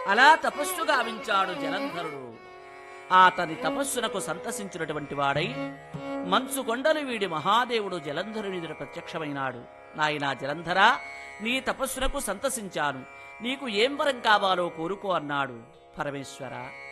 అలా తపస్సు గావించాడు జలంధరుడు అతని తపస్సునకు సంతసించినటువంటి వాడై మంచు కొండలు వీడి మహాదేవుడు జలంధరుని ఎదుట ప్రత్యక్షమైనాడు నాయనా జలంధరా నీ తపస్సునకు సంతసించాను నీకు ఏం వరం కావాలో కోరుకో అన్నాడు పరమేశ్వర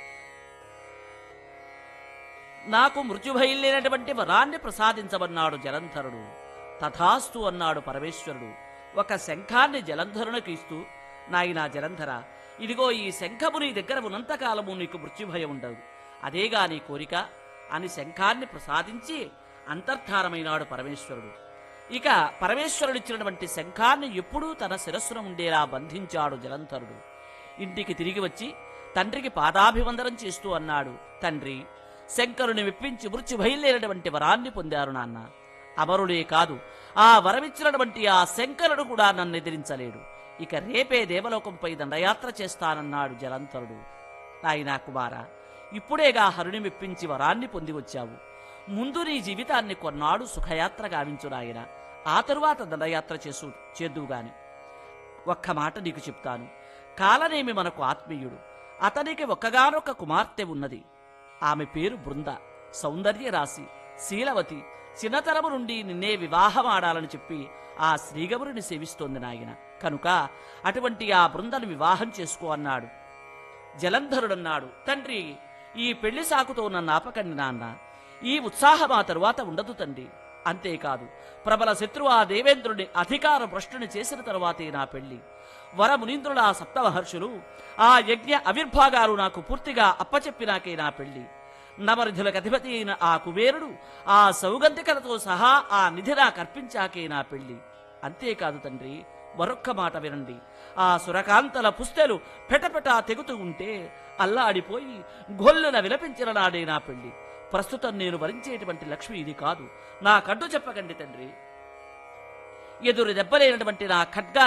నాకు మృత్యుభయం లేనటువంటి వరాన్ని ప్రసాదించమన్నాడు జలంధరుడు తథాస్తు అన్నాడు పరమేశ్వరుడు ఒక శంఖాన్ని జలంధరునికి ఇస్తూ నాయనా జలంధర ఇదిగో ఈ శంఖము నీ దగ్గర ఉన్నంతకాలము నీకు మృత్యుభయం ఉండదు అదేగా నీ కోరిక అని శంఖాన్ని ప్రసాదించి అంతర్ధానమైనాడు పరమేశ్వరుడు ఇక పరమేశ్వరుడిచ్చినటువంటి శంఖాన్ని ఎప్పుడూ తన శిరస్సున ఉండేలా బంధించాడు జలంధరుడు ఇంటికి తిరిగి వచ్చి తండ్రికి పాదాభివందనం చేస్తూ అన్నాడు తండ్రి శంకరుని మెప్పించి మృత్యు బయలుదేరినటువంటి వరాన్ని పొందారు నాన్న అమరుడే కాదు ఆ వరమిచ్చినటువంటి ఆ శంకరుడు కూడా నన్ను ఎదిరించలేడు ఇక రేపే దేవలోకంపై దండయాత్ర చేస్తానన్నాడు జలంతరుడు నాయనా కుమార ఇప్పుడేగా హరుని మెప్పించి వరాన్ని పొంది వచ్చావు ముందు నీ జీవితాన్ని కొన్నాడు సుఖయాత్ర గావించు నాయన ఆ తరువాత దండయాత్ర చేసు చేద్దువుగాని ఒక్క మాట నీకు చెప్తాను కాలనేమి మనకు ఆత్మీయుడు అతనికి ఒక్కగానొక్క కుమార్తె ఉన్నది ఆమె పేరు బృంద సౌందర్య రాశి శీలవతి చిన్నతరము నుండి నిన్నే వివాహమాడాలని చెప్పి ఆ శ్రీగమురిని సేవిస్తోంది నాయన కనుక అటువంటి ఆ బృందను వివాహం చేసుకో అన్నాడు జలంధరుడన్నాడు తండ్రి ఈ పెళ్లి సాకుతో నన్ను ఆపకండి నాన్న ఈ ఉత్సాహం ఆ తరువాత ఉండదు తండ్రి అంతేకాదు ప్రబల శత్రువు ఆ దేవేంద్రుని అధికార భ్రష్టుని చేసిన తరువాతే నా పెళ్లి వరమునీంద్రుల ఆ సప్తమహర్షులు ఆ యజ్ఞ అవిర్భాగాలు నాకు పూర్తిగా అప్పచెప్పినాకే నా పెళ్లి నవనిధులకు అధిపతి అయిన ఆ కుబేరుడు ఆ సౌగంధికలతో సహా ఆ నిధి నాకు అర్పించాకే నా పెళ్లి అంతేకాదు తండ్రి మరొక్క మాట వినండి ఆ సురకాంతల పుస్తెలు పెటపెటా తెగుతూ ఉంటే అల్లాడిపోయి గొల్లున విలపించిన నాడే నా పెళ్లి ప్రస్తుతం నేను వరించేటువంటి లక్ష్మి ఇది కాదు నా కడ్డు చెప్పకండి తండ్రి ఎదురు దెబ్బలేనటువంటి నా ఖడ్గా